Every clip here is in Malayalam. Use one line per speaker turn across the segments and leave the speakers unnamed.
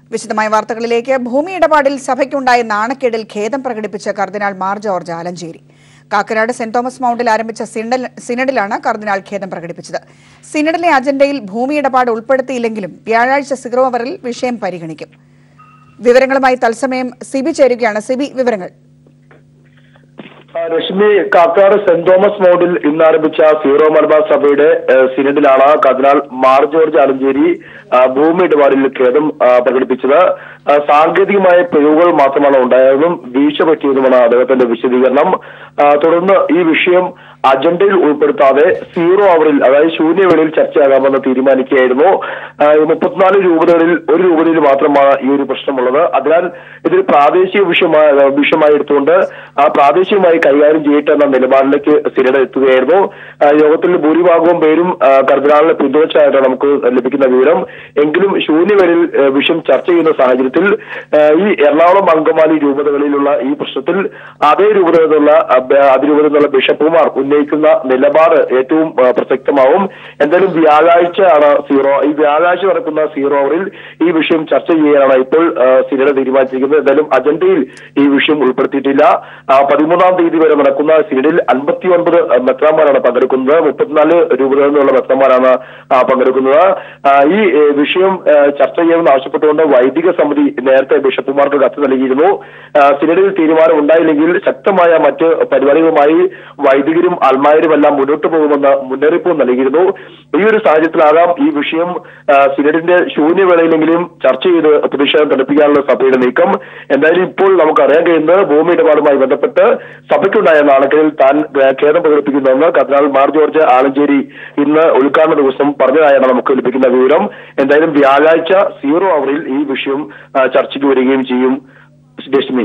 വിശദമായ വാർത്തകളിലേക്ക് ഭൂമി ഇടപാടിൽ സഭയ്ക്കുണ്ടായ നാണക്കേടിൽ ഖേദം പ്രകടിപ്പിച്ച കർദിനാൾ മാർ ജോർജ് ആലഞ്ചേരി കാക്കനാട് സെന്റ് തോമസ് മൗണ്ടിൽ ആരംഭിച്ച സിനഡിൽ സിനഡിലാണ് കർദിനാൾ ഖേദം പ്രകടിപ്പിച്ചത് സിനഡിലെ അജണ്ടയിൽ ഭൂമി ഇടപാട് ഉൾപ്പെടുത്തിയില്ലെങ്കിലും വ്യാഴാഴ്ച സിഗ്രോ അവറിൽ വിഷയം പരിഗണിക്കും വിവരങ്ങളുമായി തത്സമയം സിബി ചേരുകയാണ് സിബി വിവരങ്ങൾ
ആ, രശ്മി കാക്കാട് സെന്റ് തോമസ് മോഡിൽ ഇന്ന് ആരംഭിച്ച സീറോ മലബാർ സഭയുടെ ഏഹ്, സിനഡിലാണ് കർദിനാൾ മാർ ജോർജ് ആലഞ്ചേരി ആ, ഭൂമി ഇടപാടിൽ ഖേദം ആ, പ്രകടിപ്പിച്ചത് ആ, സാങ്കേതികമായ പിഴവുകൾ മാത്രമാണ് ഉണ്ടായതെന്നും വീഴ്ച പറ്റിയതുമാണ് അദ്ദേഹത്തിന്റെ വിശദീകരണം ആ, തുടർന്ന് ഈ വിഷയം അജണ്ടയിൽ ഉൾപ്പെടുത്താതെ സീറോ അവറിൽ അതായത് ശൂന്യവേളയിൽ ചർച്ചയാകാമെന്ന് തീരുമാനിക്കുകയായിരുന്നു ആ, ഈ മുപ്പത്തിനാല് രൂപതകളിൽ ഒരു രൂപതയിൽ മാത്രമാണ് ഈ ഒരു പ്രശ്നമുള്ളത് അതിനാൽ ഇതൊരു പ്രാദേശിക വിഷയമായി വിഷയമായി എടുത്തുകൊണ്ട് ആ പ്രാദേശികമായി കൈകാര്യം ചെയ്യട്ടെ എന്ന നിലപാടിലേക്ക് സിനഡ് എത്തുകയായിരുന്നു ആ, യോഗത്തിൽ ഭൂരിഭാഗവും പേരും ആ, കർദിനാളിനെ പിന്തുണച്ചായിട്ടാണ് നമുക്ക് ലഭിക്കുന്ന വിവരം എങ്കിലും ശൂന്യവേളയിൽ ആ, വിഷയം ചർച്ച ചെയ്യുന്ന സാഹചര്യത്തിൽ ആ, ഈ എറണാകുളം അങ്കമാലി രൂപതകളിലുള്ള ഈ പ്രശ്നത്തിൽ അതേ രൂപതയിൽ നിന്നുള്ള ആ, ബ- അതിരൂപതയിൽ നിന്നുള്ള ബിഷപ്പുമാർ ഉന്നയിക്കുന്ന നിലപാട് ഏറ്റവും ആ, പ്രസക്തമാവും എന്തായാലും വ്യാഴാഴ്ച ആണ് സീറോ ഈ വ്യാഴാഴ്ച നടക്കുന്ന സീറോ അവറിൽ ഈ വിഷയം ചർച്ച ചെയ്യാനാണ് ഇപ്പോൾ ആ, സിനഡ് തീരുമാനിച്ചിരിക്കുന്നത് എന്തായാലും അജണ്ടയിൽ ഈ വിഷയം ഉൾപ്പെടുത്തിയിട്ടില്ല ആ, പതിമൂന്നാം തീയതി വരെ നടക്കുന്ന സിനഡിൽ അൻപത്തി ഒൻപത് മെത്രാന്മാരാണ് പങ്കെടുക്കുന്നത് മുപ്പത്തിനാല് രൂപതകളിൽ നിന്നുള്ള മെത്രാന്മാരാണ് ആ, പങ്കെടുക്കുന്നത് ആ, ഈ ഏ, വിഷയം ഏ, ചർച്ച ചെയ്യണമെന്ന് ആവശ്യപ്പെട്ടുകൊണ്ട് വൈദിക സമിതി നേരത്തെ ബിഷപ്പുമാർക്ക് കത്ത് നൽകിയിരുന്നു ആ, സിനഡിൽ തീരുമാനം ഉണ്ടായില്ലെങ്കിൽ ശക്തമായ മറ്റ് പരിപാടികളുമായി വൈദികരും അൽമായരും എല്ലാം മുന്നോട്ട് പോകുമെന്ന് മുന്നറിയിപ്പ് നൽകിയിരുന്നു ഈ ഒരു സാഹചര്യത്തിലാകാം ഈ വിഷയം ആ, സിനഡിന്റെ ശൂന്യവേളയിലെങ്കിലും ചർച്ച ചെയ്ത് പ്രതിഷേധം തടുപ്പിക്കാനുള്ള സഭയുടെ നീക്കം എന്തായാലും ഇപ്പോൾ നമുക്ക് അറിയാൻ കഴിയുന്നത് ഭൂമി ഇടപാടുമായി ബന്ധപ്പെട്ട് സഭയ്ക്കുണ്ടായ നാണക്കേടിൽ താൻ ആ, ഖേദം പ്രകടിപ്പിക്കുന്നുവെന്ന് കർദിനാൾ മാർ ജോർജ് ആലഞ്ചേരി ഇന്ന് ഉദ്ഘാടന ദിവസം പറഞ്ഞതായാണ് നമുക്ക് ലഭിക്കുന്ന വിവരം എന്തായാലും വ്യാഴാഴ്ച സീറോ അവറിൽ ഈ വിഷയം ആ, ചർച്ചയ്ക്ക് വരികയും ചെയ്യും രശ്മി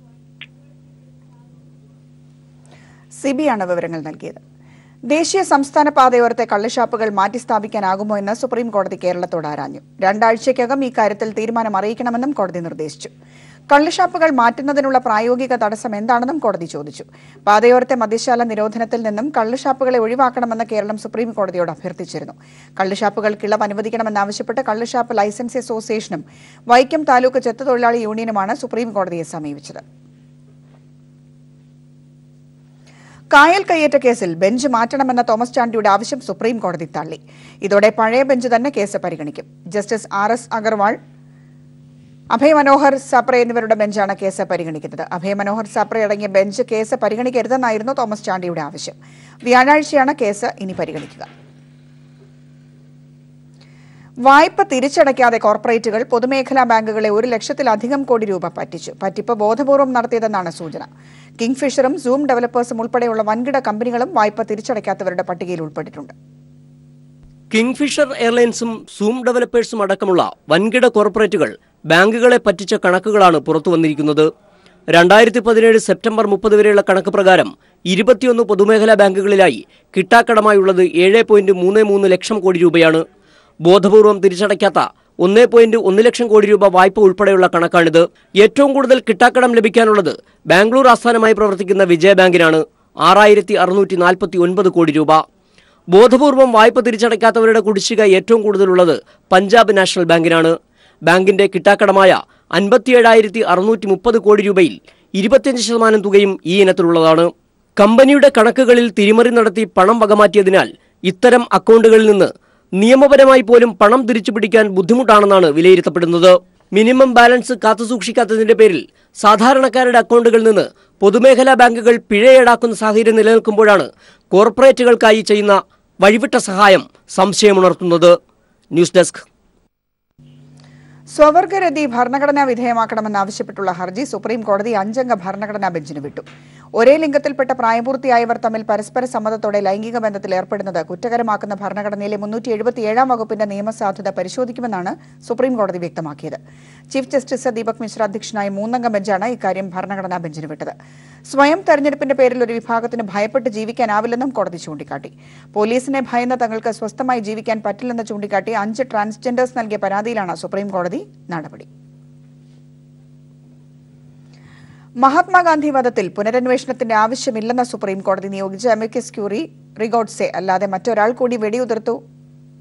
സിബിയാണ് വിവരങ്ങൾ നൽകിയത് ദേശീയ സംസ്ഥാന പാതയോരത്തെ കള്ളുഷാപ്പുകൾ മാറ്റി സ്ഥാപിക്കാനാകുമോ എന്ന് സുപ്രീം കോടതി കേരളത്തോട് ആരാഞ്ഞു രണ്ടാഴ്ചയ്ക്കകം ഈ കാര്യത്തിൽ തീരുമാനം അറിയിക്കണമെന്നും കോടതി നിർദ്ദേശിച്ചു കള്ളുഷാപ്പുകൾ മാറ്റുന്നതിനുള്ള പ്രായോഗിക തടസ്സം എന്താണെന്നും കോടതി ചോദിച്ചു പാതയോരത്തെ മദ്യശാല നിരോധനത്തിൽ നിന്നും കള്ളുഷാപ്പുകളെ ഒഴിവാക്കണമെന്ന് കേരളം സുപ്രീം കോടതിയോട് അഭ്യർത്ഥിച്ചിരുന്നു കള്ളുഷാപ്പുകൾക്ക് ഇളവ് അനുവദിക്കണമെന്നാവശ്യപ്പെട്ട് കള്ളുഷാപ്പ് ലൈസൻസി അസോസിയേഷനും വൈക്കം താലൂക്ക് ചെത്തു തൊഴിലാളി യൂണിയനുമാണ് സുപ്രീം കോടതിയെ സമീപിച്ചത് കായൽ കയ്യേറ്റ കേസിൽ ബെഞ്ച് മാറ്റണമെന്ന തോമസ് ചാണ്ടിയുടെ ആവശ്യം സുപ്രീം കോടതി തള്ളി ഇതോടെ പഴയ ബെഞ്ച് തന്നെ കേസ് പരിഗണിക്കും justice R S Agarwal Abhay Manohar Sapre എന്നിവരുടെ ബെഞ്ചാണ് കേസ് പരിഗണിക്കുന്നത് അഭയ് മനോഹർ സാപ്രെ അടങ്ങിയ ബെഞ്ച് കേസ് പരിഗണിക്കരുതെന്നായിരുന്നു തോമസ് ചാണ്ടിയുടെ ആവശ്യം വ്യാഴാഴ്ചയാണ് കേസ് ഇനി പരിഗണിക്കുക വായ്പ തിരിച്ചടയ്ക്കാതെ കോർപ്പറേറ്റുകൾ പൊതുമേഖലാ ബാങ്കുകളെ ഒരു ലക്ഷത്തിലധികം കോടി രൂപ പറ്റിച്ചു പറ്റിപ്പ് ബോധപൂർവം നടത്തിയതെന്നാണ് സൂചന കിങ്ഫിഷറും സൂം ഡെവലപ്പേഴ്സും ഉൾപ്പെടെയുള്ള വൻകിട കമ്പനികളും വായ്പ തിരിച്ചടയ്ക്കാത്തവരുടെ പട്ടികയിൽ ഉൾപ്പെട്ടിട്ടുണ്ട്
കിങ്ഫിഷർ എയർലൈൻസും സൂം ഡെവലപ്പേഴ്സും അടക്കമുള്ള വൻകിട കോർപ്പറേറ്റുകൾ ബാങ്കുകളെ പറ്റിച്ച കണക്കുകളാണ് പുറത്തു വന്നിരിക്കുന്നത് രണ്ടായിരത്തി പതിനേഴ് സെപ്റ്റംബർ മുപ്പത് വരെയുള്ള കണക്ക് പ്രകാരം ഇരുപത്തിയൊന്ന് പൊതുമേഖലാ ബാങ്കുകളിലായി കിട്ടാക്കടമായുള്ളത് ഏഴ് പോയിന്റ് മൂന്ന് മൂന്ന് ലക്ഷം കോടി രൂപയാണ് ബോധപൂർവം തിരിച്ചടയ്ക്കാത്ത ഒന്നേ പോയിന്റ് ഒന്ന് ലക്ഷം കോടി രൂപ വായ്പ ഉൾപ്പെടെയുള്ള കണക്കാണിത് ഏറ്റവും കൂടുതൽ കിട്ടാക്കടം ലഭിക്കാനുള്ളത് ബാംഗ്ലൂർ ആസ്ഥാനമായി പ്രവർത്തിക്കുന്ന വിജയ ബാങ്കിനാണ് ആറായിരത്തി അറുന്നൂറ്റി നാൽപ്പത്തി ഒൻപത് കോടി രൂപ ബോധപൂർവം വായ്പ തിരിച്ചടയ്ക്കാത്തവരുടെ കുടിശ്ശിക ഏറ്റവും കൂടുതലുള്ളത് പഞ്ചാബ് നാഷണൽ ബാങ്കിനാണ് ബാങ്കിന്റെ കിട്ടാക്കടമായ അൻപത്തിയേഴായിരത്തി അറുന്നൂറ്റി മുപ്പത് കോടി രൂപയിൽ ഇരുപത്തിയഞ്ച് ശതമാനം തുകയും ഈ ഇനത്തിലുള്ളതാണ് കമ്പനിയുടെ കണക്കുകളിൽ തിരിമറി നടത്തി പണം വകമാറ്റിയതിനാൽ ഇത്തരം അക്കൗണ്ടുകളിൽ നിന്ന് നിയമപരമായി പോലും പണം തിരിച്ചുപിടിക്കാൻ ബുദ്ധിമുട്ടാണെന്നാണ് വിലയിരുത്തപ്പെടുന്നത് മിനിമം ബാലൻസ് കാത്തുസൂക്ഷിക്കാത്തതിന്റെ പേരിൽ സാധാരണക്കാരുടെ അക്കൗണ്ടുകളിൽ നിന്ന് പൊതുമേഖലാ ബാങ്കുകൾ പിഴ ഈടാക്കുന്ന സാഹചര്യം നിലനിൽക്കുമ്പോഴാണ് കോർപ്പറേറ്റുകൾക്കായി ചെയ്യുന്ന വഴിവിട്ട സഹായം സംശയമുണർത്തുന്നത് ന്യൂസ് ഡെസ്ക്
സ്വവർഗരതി ഭരണഘടനാ വിധേയമാക്കണമെന്നാവശ്യപ്പെട്ടുള്ള ഹർജി സുപ്രീം കോടതി അഞ്ചംഗ ഭരണഘടനാ ബെഞ്ചിന് വിട്ടു ഒരേ ലിംഗത്തിൽപ്പെട്ട പ്രായപൂർത്തിയായവർ തമ്മിൽ പരസ്പര സമ്മതത്തോടെ ലൈംഗിക ബന്ധത്തിൽ ഏർപ്പെടുന്നത് കുറ്റകരമാക്കുന്ന ഭരണഘടനയിലെ മുന്നൂറ്റി എഴുപത്തിയേഴാം വകുപ്പിന്റെ നിയമസാധുത പരിശോധിക്കുമെന്നാണ് സുപ്രീം കോടതി വ്യക്തമാക്കിയത് ചീഫ് ജസ്റ്റിസ് ദീപക് മിശ്ര അധ്യക്ഷനായ മൂന്നംഗ ബെഞ്ചാണ് ഇക്കാര്യം ഭരണഘടനാ ബെഞ്ചിന് വിട്ടത് സ്വയം തെരഞ്ഞെടുപ്പിന്റെ പേരിൽ ഒരു വിഭാഗത്തിന് ഭയപ്പെട്ട് ജീവിക്കാനാവില്ലെന്നും കോടതി ചൂണ്ടിക്കാട്ടി പോലീസിനെ ഭയന്ന് തങ്ങൾക്ക് സ്വസ്ഥമായി ജീവിക്കാൻ പറ്റില്ലെന്ന് ചൂണ്ടിക്കാട്ടി അഞ്ച് ട്രാൻസ്ജെൻഡേഴ്സ് നൽകിയ പരാതിയിലാണ് സുപ്രീം കോടതി നടപടി മഹാത്മാഗാന്ധി വധത്തിൽ പുനരന്വേഷണത്തിന്റെ ആവശ്യമില്ലെന്ന സുപ്രീം കോടതി നിയോഗിച്ച അമിക്കസ് ക്യൂറി റിഗോഡ്സെ അല്ലാതെ മറ്റൊരാൾ കൂടി വെടിയുതിർത്തു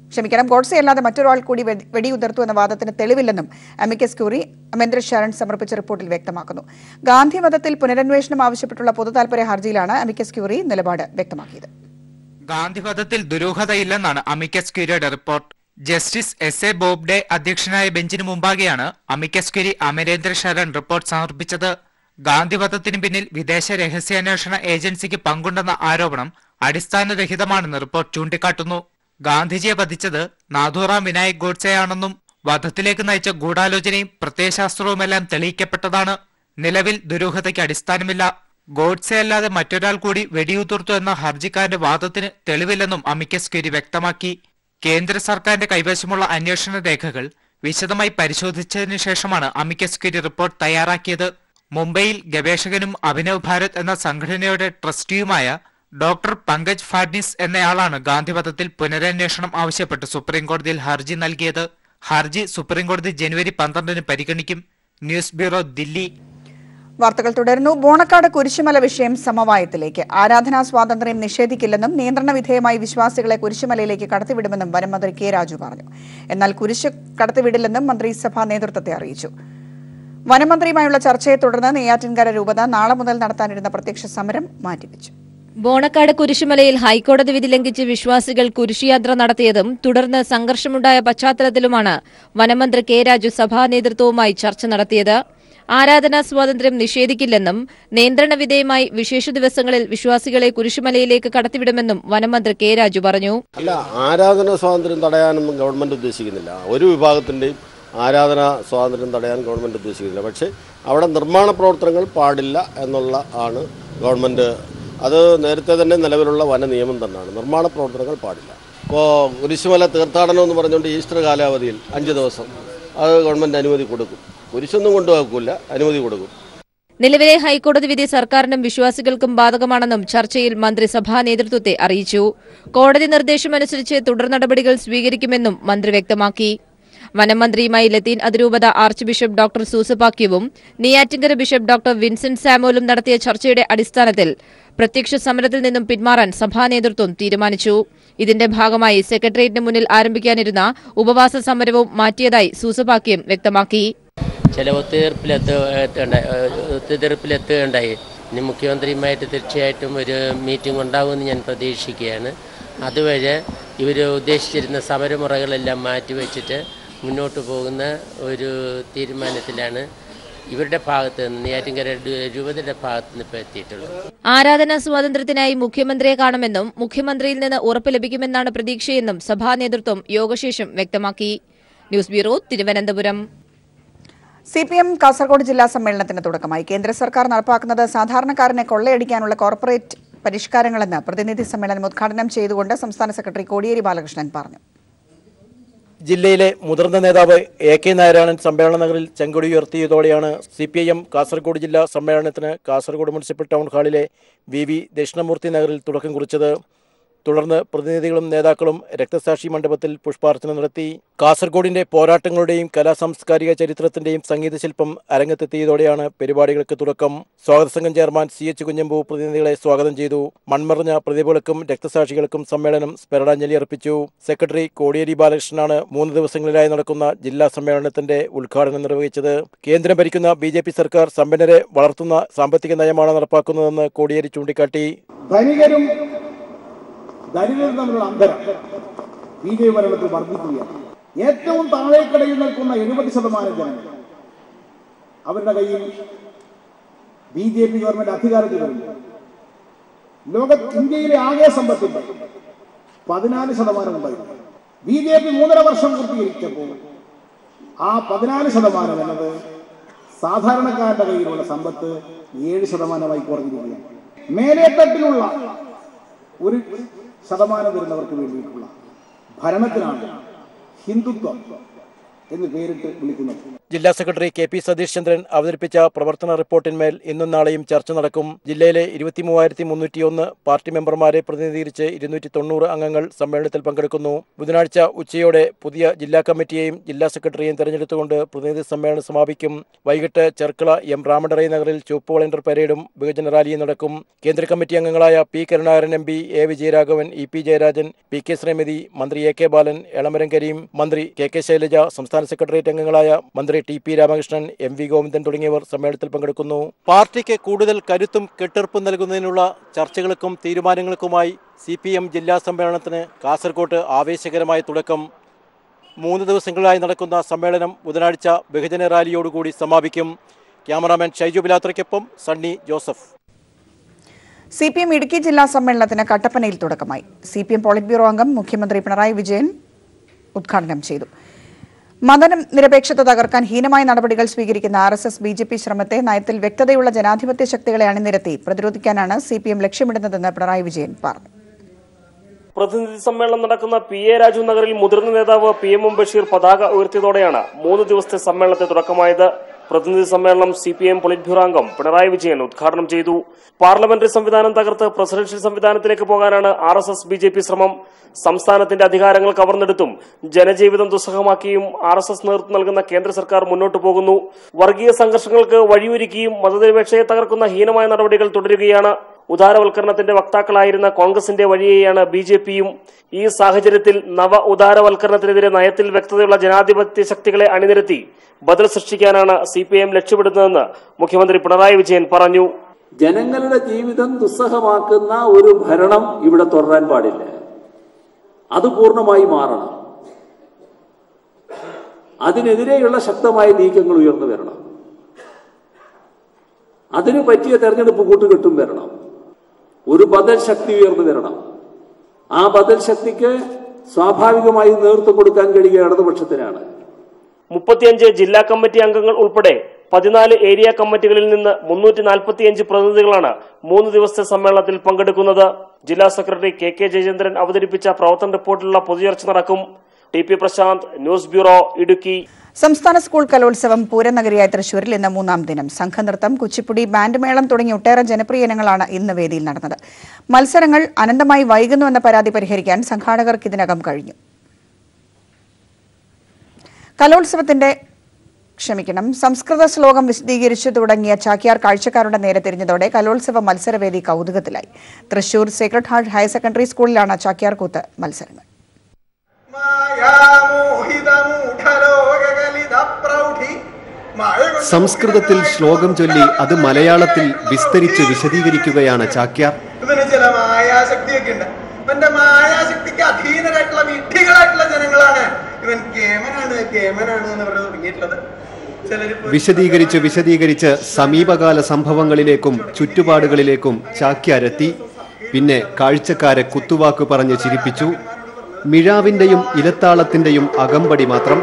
ക്ഷമിക്കണം ഗോഡ്സെ അല്ലാതെ മറ്റൊരാൾ കൂടി വെടി- വെടിയുതിർത്തു എന്ന വാദത്തിന് തെളിവില്ലെന്നും അമിക്കസ് ക്യൂറി അമേന്ദ്ര ശരൺ സമർപ്പിച്ച റിപ്പോർട്ടിൽ വ്യക്തമാക്കുന്നു ഗാന്ധി വധത്തിൽ പുനരന്വേഷണം ആവശ്യപ്പെട്ടുള്ള പൊതുതാൽപര്യ ഹർജിയിലാണ് അമിക്കസ് ക്യൂറി നിലപാട് വ്യക്തമാക്കിയത്
ഗാന്ധിവധത്തിൽ ദുരൂഹതയില്ലെന്നാണ് അമിക്കസ് ക്യൂരിയുടെ report justice S A Bobde അധ്യക്ഷനായ ബെഞ്ചിന് മുമ്പാകെയാണ് amicus curiae Amarendra Sharan report സമർപ്പിച്ചത് ഗാന്ധിവധത്തിന് പിന്നിൽ വിദേശ രഹസ്യാന്വേഷണ ഏജൻസിക്ക് പങ്കുണ്ടെന്ന ആരോപണം അടിസ്ഥാനരഹിതമാണെന്ന് റിപ്പോർട്ട് ചൂണ്ടിക്കാട്ടുന്നു ഗാന്ധിജിയെ വധിച്ചത് നാഥുറാം വിനായക് ഗോഡ്സെയാണെന്നും വധത്തിലേക്ക് നയിച്ച ഗൂഢാലോചനയും പ്രത്യയശാസ്ത്രവുമെല്ലാം തെളിയിക്കപ്പെട്ടതാണ് നിലവിൽ ദുരൂഹതയ്ക്ക് അടിസ്ഥാനമില്ല ഗോഡ്സെ അല്ലാതെ മറ്റൊരാൾ കൂടി വെടിയുതിർത്തു എന്ന ഹർജിക്കാരന്റെ വാദത്തിന് തെളിവില്ലെന്നും അമിക്കസ് ക്യൂരി വ്യക്തമാക്കി കേന്ദ്ര സർക്കാരിന്റെ കൈവശമുള്ള അന്വേഷണ രേഖകൾ വിശദമായി പരിശോധിച്ചതിനു ശേഷമാണ് അമിക്കസ് ക്യൂരി റിപ്പോർട്ട് തയ്യാറാക്കിയത് മുംബൈയിൽ ഗവേഷകനും അഭിനവ് ഭാരത് എന്ന സംഘടനയുടെ ട്രസ്റ്റിയുമായ ഡോക്ടർ പങ്കജ് ഫാഡ്നിസ് എന്നയാളാണ് ഗാന്ധിവധത്തിൽ പുനരന്വേഷണം ആവശ്യപ്പെട്ട് സുപ്രീംകോടതിയിൽ ഹർജി നൽകിയത് ഹർജി സുപ്രീംകോടതി ജനുവരി പന്ത്രണ്ടിന് പരിഗണിക്കും ന്യൂസ് ബ്യൂറോ ദില്ലി
വാർത്തകൾ തുടരുന്നു ബോണക്കാട് കുരിശുമല വിഷയം സമവായത്തിലേക്ക് ആരാധനാ സ്വാതന്ത്ര്യം നിഷേധിക്കില്ലെന്നും നിയന്ത്രണ വിധേയമായി വിശ്വാസികളെ കുരിശുമലയിലേക്ക് കടത്തിവിടുമെന്നും വനമന്ത്രി കെ രാജു പറഞ്ഞു എന്നാൽ കുരിശ് കടത്തിവിടില്ലെന്നും മന്ത്രിസഭാ നേതൃത്വത്തെ അറിയിച്ചു വനമന്ത്രിയുമായുള്ള ചർച്ചയെ തുടർന്ന് നെയ്യാറ്റിൻകര രൂപത നാളെ മുതൽ നടത്താനിരുന്ന പ്രത്യക്ഷ സമരം മാറ്റിവെച്ചു
ബോണക്കാട് കുരിശുമലയിൽ ഹൈക്കോടതി വിധി ലംഘിച്ച് വിശ്വാസികൾ കുരിശുയാത്ര നടത്തിയതും തുടർന്ന് സംഘർഷമുണ്ടായ പശ്ചാത്തലത്തിലുമാണ് വനമന്ത്രി കെ രാജു സഭാ നേതൃത്വവുമായി ചർച്ച നടത്തിയത് ആരാധനാ സ്വാതന്ത്ര്യം നിഷേധിക്കില്ലെന്നും നിയന്ത്രണ വിധേയമായി വിശേഷ ദിവസങ്ങളിൽ വിശ്വാസികളെ കുരിശുമലയിലേക്ക് കടത്തിവിടുമെന്നും വനമന്ത്രി കെ രാജു പറഞ്ഞു
അല്ല ആരാധന സ്വാതന്ത്ര്യം തടയാനൊന്നും ഗവൺമെൻറ് ഉദ്ദേശിക്കുന്നില്ല ഒരു വിഭാഗത്തിൻ്റെയും ആരാധന സ്വാതന്ത്ര്യം തടയാൻ ഗവൺമെൻറ് ഉദ്ദേശിക്കുന്നില്ല പക്ഷേ അവിടെ നിർമ്മാണ പ്രവർത്തനങ്ങൾ പാടില്ല എന്നുള്ള ആണ് ഗവൺമെൻറ് അത് നേരത്തെ തന്നെ നിലവിലുള്ള വന നിയമം തന്നെയാണ് നിർമ്മാണ പ്രവർത്തനങ്ങൾ പാടില്ല ഇപ്പോൾ കുരിശുമല തീർത്ഥാടനം എന്ന് പറഞ്ഞുകൊണ്ട് ഈസ്റ്റർ കാലാവധിയിൽ അഞ്ച് ദിവസം അത് ഗവൺമെൻറ് അനുമതി കൊടുക്കും കുരിശൊന്നും കൊണ്ടുപോകില്ല അനുമതി കൊടുക്കും
നിലവിലെ ഹൈക്കോടതി വിധി സർക്കാരിനും വിശ്വാസികൾക്കും ബാധകമാണെന്നും ചർച്ചയിൽ മന്ത്രി സഭാ നേതൃത്വത്തെ അറിയിച്ചു കോടതി നിർദ്ദേശമനുസരിച്ച് തുടർ നടപടികൾ സ്വീകരിക്കുമെന്നും മന്ത്രി വ്യക്തമാക്കി വനമന്ത്രിയുമായി ലത്തീൻ അതിരൂപത ആർച്ച് ബിഷപ്പ് ഡോക്ടർ സൂസപാക്യവും നെയ്യാറ്റിങ്കര ബിഷപ്പ് ഡോക്ടർ വിൻസെന്റ് സാമുവലും നടത്തിയ ചർച്ചയുടെ അടിസ്ഥാനത്തിൽ പ്രത്യക്ഷ സമരത്തിൽ നിന്നും പിന്മാറാൻ സഭാ നേതൃത്വം തീരുമാനിച്ചു ഇതിന്റെ ഭാഗമായി സെക്രട്ടേറിയറ്റിന് മുന്നിൽ ആരംഭിക്കാനിരുന്ന ഉപവാസ സമരവും മാറ്റിയതായി സൂസപാക്യം വ്യക്തമാക്കി
ചില ഒത്തുതീർപ്പിലെത്തുകയുണ്ടായി ഒത്തുതീർപ്പിലെത്തുകയുണ്ടായി ഇനി മുഖ്യമന്ത്രിയുമായിട്ട് തീർച്ചയായിട്ടും ഒരു മീറ്റിംഗ് ഉണ്ടാകുമെന്ന് ഞാൻ പ്രതീക്ഷിക്കുകയാണ് അതുവരെ ഇവർ ഉദ്ദേശിച്ചിരുന്ന സമരമുറകളെല്ലാം മാറ്റിവെച്ചിട്ട് മുന്നോട്ട് പോകുന്ന ഒരു തീരുമാനത്തിലാണ് ഇവരുടെ ഭാഗത്ത് നിന്ന് നെയ്യാറ്റിൻകര രൂപതയുടെ ഭാഗത്ത് നിന്ന് ഇപ്പോൾ എത്തിയിട്ടുള്ളത്
ആരാധനാ സ്വാതന്ത്ര്യത്തിനായി മുഖ്യമന്ത്രിയെ കാണുമെന്നും മുഖ്യമന്ത്രിയിൽ നിന്ന് ഉറപ്പ് ലഭിക്കുമെന്നാണ് പ്രതീക്ഷയെന്നും സഭാ നേതൃത്വം യോഗശേഷം വ്യക്തമാക്കി news bureau Thiruvananthapuram
C P M Kasaragod ജില്ലാ സമ്മേളനത്തിന് തുടക്കമായി കേന്ദ്ര സർക്കാർ നടപ്പാക്കുന്നത് സാധാരണക്കാരനെ കൊള്ളയടിക്കാനുള്ള കോർപ്പറേറ്റ് പരിഷ്കാരങ്ങളെന്ന് പ്രതിനിധി സമ്മേളനം ഉദ്ഘാടനം ചെയ്തുകൊണ്ട് സംസ്ഥാന സെക്രട്ടറി കോടിയേരി ബാലകൃഷ്ണൻ പറഞ്ഞു
ജില്ലയിലെ മുതിർന്ന നേതാവ് എ കെ നാരായണൻ സമ്മേളന നഗറിൽ ചെങ്കൊടി ഉയർത്തിയതോടെയാണ് C P I M Kasaragod ജില്ലാ സമ്മേളനത്തിന് കാസർഗോഡ് മുനിസിപ്പൽ ടൗൺ ഹാളിലെ വി വി ദക്ഷിണമൂർത്തി നഗറിൽ തുടക്കം കുറിച്ചത് തുടർന്ന് പ്രതിനിധികളും നേതാക്കളും രക്തസാക്ഷി മണ്ഡപത്തിൽ പുഷ്പാർച്ചന നടത്തി കാസർഗോഡിന്റെ പോരാട്ടങ്ങളുടെയും കലാസാംസ്കാരിക ചരിത്രത്തിന്റെയും സംഗീത ശില്പം അരങ്ങത്തെത്തിയതോടെയാണ് പരിപാടികൾക്ക് തുടക്കം സ്വാഗത സംഘം ചെയർമാൻ സി എച്ച് കുഞ്ഞമ്പു പ്രതിനിധികളെ സ്വാഗതം ചെയ്തു മൺമറഞ്ഞ പ്രതിഭകൾക്കും രക്തസാക്ഷികൾക്കും സമ്മേളനം സ്മരണാഞ്ജലി അർപ്പിച്ചു സെക്രട്ടറി കോടിയേരി ബാലകൃഷ്ണനാണ് മൂന്ന് ദിവസങ്ങളിലായി നടക്കുന്ന ജില്ലാ സമ്മേളനത്തിന്റെ ഉദ്ഘാടനം നിർവഹിച്ചത് കേന്ദ്രം ഭരിക്കുന്ന ബി ജെ പി സർക്കാർ സമ്പന്നരെ വളർത്തുന്ന സാമ്പത്തിക നയമാണ് നടപ്പാക്കുന്നതെന്ന് കോടിയേരി ചൂണ്ടിക്കാട്ടി
ധനികരും ദരിദ്രരും തമ്മിലുള്ള അന്തരം ബി ജെ പി ഭരണത്തിൽ വർദ്ധിക്കുകയാണ് ഏറ്റവും താഴേക്കടയിൽ നിൽക്കുന്ന എഴുപത് ശതമാനം ജനങ്ങൾ അവരുടെ കയ്യിൽ ബി ജെ പി ഗവൺമെന്റ് അധികാരത്തിൽ വരുന്നു ലോക ഇന്ത്യയിലെ ആകെ സമ്പത്തിന്റെ പതിനാല് ശതമാനം ഉണ്ടായിരുന്നു ബി ജെ പി മൂന്നര വർഷം പൂർത്തീകരിച്ചപ്പോൾ ആ പതിനാല് ശതമാനം എന്നത് സാധാരണക്കാരുടെ കയ്യിലുള്ള സമ്പത്ത് ഏഴ് ശതമാനമായി കുറഞ്ഞിരിക്കുകയാണ് മേലേത്തട്ടിലുള്ള ഒരു ശതമാനം വരുന്നവർക്ക് വേണ്ടിയിട്ടുള്ള ഭരണത്തിനാണ് ഹിന്ദുത്വം എന്ന് പേരിട്ട് വിളിക്കുന്നത്
ജില്ലാ secretary K P Satheesh Chandran അവതരിപ്പിച്ച പ്രവർത്തന റിപ്പോർട്ടിന്മേൽ ഇന്നും നാളെയും ചർച്ച നടക്കും ജില്ലയിലെ ഇരുപത്തി മൂവായിരത്തി മുന്നൂറ്റിയൊന്ന് പാർട്ടി മെമ്പർമാരെ പ്രതിനിധീകരിച്ച് ഇരുന്നൂറ്റി തൊണ്ണൂറ് അംഗങ്ങൾ സമ്മേളനത്തിൽ പങ്കെടുക്കുന്നു ബുധനാഴ്ച ഉച്ചയോടെ പുതിയ ജില്ലാ കമ്മിറ്റിയെയും ജില്ലാ സെക്രട്ടറിയെയും തെരഞ്ഞെടുത്തുകൊണ്ട് പ്രതിനിധി സമ്മേളനം സമാപിക്കും വൈകിട്ട് ചെർക്കള എം രാമഡറൈ നഗറിൽ ചുവപ്പ് വളണ്ടിയർ പരേഡും വിഭജന റാലിയും നടക്കും കേന്ദ്ര കമ്മിറ്റി അംഗങ്ങളായ P Karunakaran M P A Vijayaraghavan E P Jayarajan P K Sreemathi മന്ത്രി എ കെ ബാലൻ എളമരം കരീം മന്ത്രി കെ കെ ശൈലജ സംസ്ഥാന സെക്രട്ടേറിയറ്റ് അംഗങ്ങളായ മന്ത്രി T P Ramakrishnan M V Govindan തുടങ്ങിയവർ സമ്മേളനത്തിൽ പങ്കെടുക്കുന്നു പാർട്ടിക്ക് കൂടുതൽ കരുത്തും കെട്ടുറപ്പും നൽകുന്നതിനുള്ള ചർച്ചകൾക്കും തീരുമാനങ്ങൾക്കുമായി സി പി എം ജില്ലാ സമ്മേളനത്തിന് കാസർകോട്ട് ആവേശകരമായ തുടക്കം മൂന്ന് ദിവസങ്ങളായി നടക്കുന്ന സമ്മേളനം ബുധനാഴ്ച ബഹുജന റാലിയോടുകൂടി സമാപിക്കും ക്യാമറാമാൻ ഷൈജു ബിലാത്രയ്ക്കൊപ്പം Sunny Joseph
C P M Idukki ജില്ലാ സമ്മേളനത്തിന് കട്ടപ്പനയിൽ തുടക്കമായി C P M politburo അംഗം മുഖ്യമന്ത്രി പിണറായി വിജയൻ ഉദ്ഘാടനം ചെയ്തു മതനം നിരപേക്ഷത തകർക്കാൻ ഹീനമായ നടപടികൾ സ്വീകരിക്കുന്ന R S S B J P ശ്രമത്തെ നയത്തിൽ വ്യക്തതയുള്ള ജനാധിപത്യ ശക്തികളെ അണിനിരത്തി പ്രതിരോധിക്കാനാണ് സി പി എം ലക്ഷ്യമിടുന്നതെന്ന് പിണറായി വിജയൻ പറഞ്ഞു
പ്രതിനിധി സമ്മേളനം നടക്കുന്ന പി എ രാജു നഗറിൽ മുതിർന്ന നേതാവ് പി എം എം ബഷീർ പതാക ഉയർത്തിയതോടെയാണ് മൂന്ന് ദിവസത്തെ സമ്മേളനത്തിന് തുടക്കമായത് പ്രതിനിധി സമ്മേളനം C P M politburo അംഗം പിണറായി വിജയൻ ഉദ്ഘാടനം ചെയ്തു പാർലമെന്ററി സംവിധാനം തകർത്ത് പ്രസിഡൻഷ്യൽ സംവിധാനത്തിലേക്ക് പോകാനാണ് R S S B J P ശ്രമം സംസ്ഥാനത്തിന്റെ അധികാരങ്ങൾ കവർന്നെടുത്തും ജനജീവിതം ദുസ്സഹമാക്കിയും ആർ എസ് എസ് നേതൃത്വം നൽകുന്ന കേന്ദ്ര സർക്കാർ മുന്നോട്ടു പോകുന്നു വർഗീയ സംഘർഷങ്ങൾക്ക് വഴിയൊരുക്കിയും മതനിരപേക്ഷയെ തകർക്കുന്ന ഹീനമായ നടപടികൾ തുടരുകയാണ് ഉദാരവൽക്കരണത്തിന്റെ വക്താക്കളായിരുന്ന കോൺഗ്രസിന്റെ വഴിയെയാണ് ബി ജെ പിയും ഈ സാഹചര്യത്തിൽ നവ ഉദാരവൽക്കരണത്തിനെതിരെ നയത്തിൽ വ്യക്തതയുള്ള ജനാധിപത്യ ശക്തികളെ അണിനിരത്തി ബദൽ സൃഷ്ടിക്കാനാണ് സി പി എം ലക്ഷ്യമിടുന്നതെന്ന് മുഖ്യമന്ത്രി പിണറായി വിജയൻ പറഞ്ഞു
ജനങ്ങളുടെ ജീവിതം ദുസ്സഹമാക്കുന്ന ഒരു ഭരണം ഇവിടെ തുടരാൻ പാടില്ല അത് പൂർണ്ണമായി മാറണം അതിനെതിരെയുള്ള ശക്തമായ നീക്കങ്ങൾ ഉയർന്നു വരണം അതിനു പറ്റിയ തെരഞ്ഞെടുപ്പ് കൂട്ടുകെട്ടും വരണം ഒരു ബദൽ ശക്തി ഉയർന്നു വരണം ആ ബദൽ ശക്തിക്ക് സ്വാഭാവികമായി നേതൃത്വം കൊടുക്കാൻ കഴിയുക ഇടതുപക്ഷത്തിനാണ്
മുപ്പത്തിയഞ്ച് ജില്ലാ കമ്മിറ്റി അംഗങ്ങൾ ഉൾപ്പെടെ പതിനാല് ഏരിയ കമ്മിറ്റികളിൽ നിന്ന് മുന്നൂറ്റി നാൽപ്പത്തിയഞ്ച് പ്രതിനിധികളാണ് മൂന്ന് ദിവസത്തെ സമ്മേളനത്തിൽ പങ്കെടുക്കുന്നത് ജില്ലാ സെക്രട്ടറി കെ കെ ജയചന്ദ്രൻ അവതരിപ്പിച്ച പ്രവർത്തന റിപ്പോർട്ടിലുള്ള പൊതുചർച്ച നടക്കും T P Prashanth news bureau Idukki
സംസ്ഥാന സ്കൂൾ കലോത്സവം പൂരനഗരിയായ തൃശൂരിൽ ഇന്ന് മൂന്നാം ദിനം സംഘനൃത്തം കുച്ചിപ്പുടി ബാൻഡ് മേളം തുടങ്ങി ഒട്ടേറെ ജനപ്രിയ ഇനങ്ങളാണ് ഇന്ന് വേദിയിൽ നടന്നത് മത്സരങ്ങൾ അനന്തമായി വൈകുന്നുവെന്ന പരാതി പരിഹരിക്കാൻ സംഘാടകർക്ക് ഇതിനകം കഴിഞ്ഞു കലോത്സവത്തിന്റെ ക്ഷമിക്കണം സംസ്കൃത ശ്ലോകം വിശദീകരിച്ചു തുടങ്ങിയ ചാക്യാർ കാഴ്ചക്കാരുടെ നേരെ തിരിഞ്ഞതോടെ കലോത്സവ മത്സരവേദി കൗതുകത്തിലായി Thrissur sacred heart higher secondary സ്കൂളിലാണ് ചാക്യാർ കൂത്ത് മത്സരങ്ങൾ
സംസ്കൃതത്തിൽ ശ്ലോകം ചൊല്ലി അത് മലയാളത്തിൽ വിസ്തരിച്ച് വിശദീകരിക്കുകയാണ് ചാക്യാർ
ഇവന് ചില മായാശക്തിയൊക്കെ ഉണ്ട് ഇവന്റെ മായാശക്തിക്ക് അധീനരായിട്ടുള്ള വിഡ്ഢികളായിട്ടുള്ള ജനങ്ങളാണ് ഇവൻ കേമനാണ് കേമനാണ് എന്ന് പറഞ്ഞു തുടങ്ങിയിട്ടുള്ളത് ചിലരിപ്പോ
വിശദീകരിച്ച് വിശദീകരിച്ച് സമീപകാല സംഭവങ്ങളിലേക്കും ചുറ്റുപാടുകളിലേക്കും ചാക്യാരെത്തി പിന്നെ കാഴ്ചക്കാരെ കുത്തുവാക്ക് പറഞ്ഞ് ചിരിപ്പിച്ചു മിഴാവിന്റെയും ഇലത്താളത്തിന്റെയും അകമ്പടി മാത്രം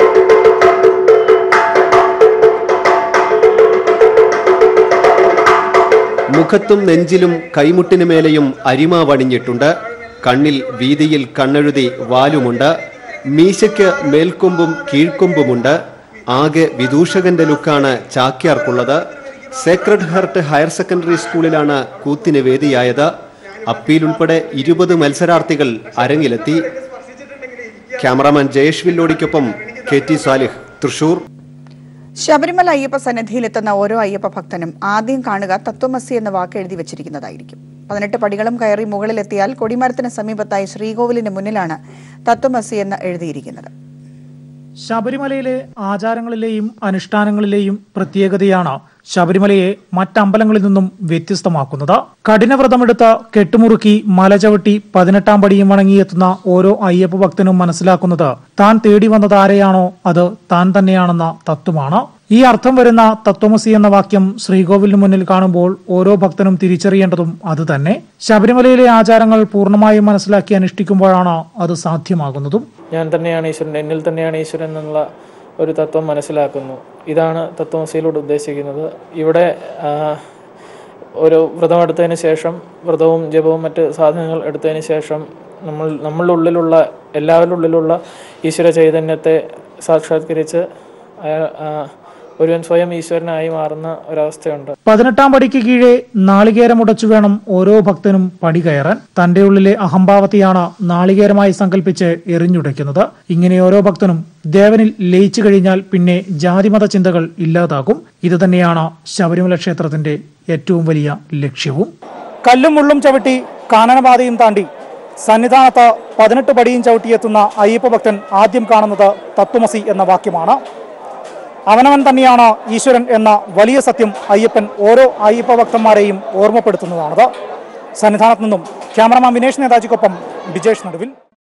മുഖത്തും നെഞ്ചിലും കൈമുട്ടിനു മേലെയും അരിമ വണിഞ്ഞിട്ടുണ്ട് കണ്ണിൽ വീതിയിൽ കണ്ണെഴുതി വാലുമുണ്ട് മീശയ്ക്ക് മേൽക്കൊമ്പും കീഴ്ക്കൊമ്പുമുണ്ട് ആകെ വിദൂഷകന്റെ ലുക്കാണ് ചാക്യാർക്കുള്ളത് സേക്രഡ് ഹാർട്ട് ഹയർ സെക്കൻഡറി സ്കൂളിലാണ് കൂത്തിന് വേദിയായത് അപ്പീൽ ഉൾപ്പെടെ ഇരുപത് മത്സരാർത്ഥികൾ അരങ്ങിലെത്തി ക്യാമറാമാൻ ജയേഷ് വില്ലോടിക്കൊപ്പം കെ ടി സാലിഹ് തൃശൂർ
ശബരിമല അയ്യപ്പ സന്നിധിയിലെത്തുന്ന ഓരോ അയ്യപ്പ ഭക്തനും ആദ്യം കാണുക തത്വമസി എന്ന വാക്ക് എഴുതി വച്ചിരിക്കുന്നതായിരിക്കും പതിനെട്ട് പടികളും കയറി മുകളിലെത്തിയാൽ കൊടിമരത്തിന് സമീപത്തായി ശ്രീകോവിലിന് മുന്നിലാണ് തത്വമസി എന്ന് എഴുതിയിരിക്കുന്നത്
ശബരിമലയിലെ ആചാരങ്ങളിലെയും അനുഷ്ഠാനങ്ങളിലെയും പ്രത്യേകതയാണ് ശബരിമലയെ മറ്റമ്പലങ്ങളിൽ നിന്നും വ്യത്യസ്തമാക്കുന്നത് കഠിനവ്രതമെടുത്ത് കെട്ടുമുറുക്കി മല ചവിട്ടി പതിനെട്ടാം പടിയും വണങ്ങിയെത്തുന്ന ഓരോ അയ്യപ്പ ഭക്തനും മനസ്സിലാക്കുന്നത് താൻ തേടി വന്നത് ആരെയാണോ അത് താൻ തന്നെയാണെന്ന തത്വമാണ് ഈ അർത്ഥം വരുന്ന തത്വമസി എന്ന വാക്യം ശ്രീകോവിലിന് മുന്നിൽ കാണുമ്പോൾ ഓരോ ഭക്തനും തിരിച്ചറിയേണ്ടതും അത് തന്നെ ശബരിമലയിലെ ആചാരങ്ങൾ പൂർണ്ണമായും മനസ്സിലാക്കി അനുഷ്ഠിക്കുമ്പോഴാണ് അത് സാധ്യമാകുന്നതും
ഞാൻ തന്നെയാണ് ഈശ്വരൻ എന്നിൽ തന്നെയാണ് ഈശ്വരൻ എന്നുള്ള ഒരു തത്വം മനസ്സിലാക്കുന്നു ഇതാണ് തത്വമസിയിലൂടെ ഉദ്ദേശിക്കുന്നത് ഇവിടെ ആ, ഒരു വ്രതം എടുത്തതിന് ശേഷം വ്രതവും ജപവും മറ്റ് സാധനങ്ങൾ എടുത്തതിന് ശേഷം നമ്മൾ നമ്മളുടെ ഉള്ളിലുള്ള എല്ലാവരുടെ ഉള്ളിലുള്ള ഈശ്വര ചൈതന്യത്തെ സാക്ഷാത്കരിച്ച് അയാ- ആ, ഒരുവൻ സ്വയം ഈശ്വരനായി മാറുന്ന ഒരവസ്ഥയുണ്ട്
പതിനെട്ടാം പടിക്ക് കീഴെ നാളികേരം ഉടച്ചു വേണം ഓരോ ഭക്തനും പടി കയറാൻ തന്റെ ഉള്ളിലെ അഹംഭാവത്തെയാണ് നാളികേരമായി സങ്കല്പിച്ച് എറിഞ്ഞുടയ്ക്കുന്നത് ഇങ്ങനെ ഓരോ ഭക്തനും ദേവനിൽ ലയിച്ചു കഴിഞ്ഞാൽ പിന്നെ ജാതിമത ചിന്തകൾ ഇല്ലാതാകും ഇത് തന്നെയാണ് ശബരിമല ക്ഷേത്രത്തിന്റെ ഏറ്റവും വലിയ ലക്ഷ്യവും കല്ലും മുള്ളും ചവിട്ടി കാനനപാതയും താണ്ടി സന്നിധാനത്ത് പതിനെട്ട് പടിയും ചവിട്ടിയെത്തുന്ന അയ്യപ്പ ഭക്തൻ ആദ്യം കാണുന്നത് തത്വമസി എന്ന വാക്യമാണ് അവനവൻ തന്നെയാണ് ഈശ്വരൻ എന്ന വലിയ സത്യം അയ്യപ്പൻ ഓരോ അയ്യപ്പ ഭക്തന്മാരെയും ഓർമ്മപ്പെടുത്തുന്നതാണത് സന്നിധാനത്ത് നിന്നും ക്യാമറമാൻ വിനേഷ് നേതാജിക്കൊപ്പം ബിജേഷ് നടുവിൽ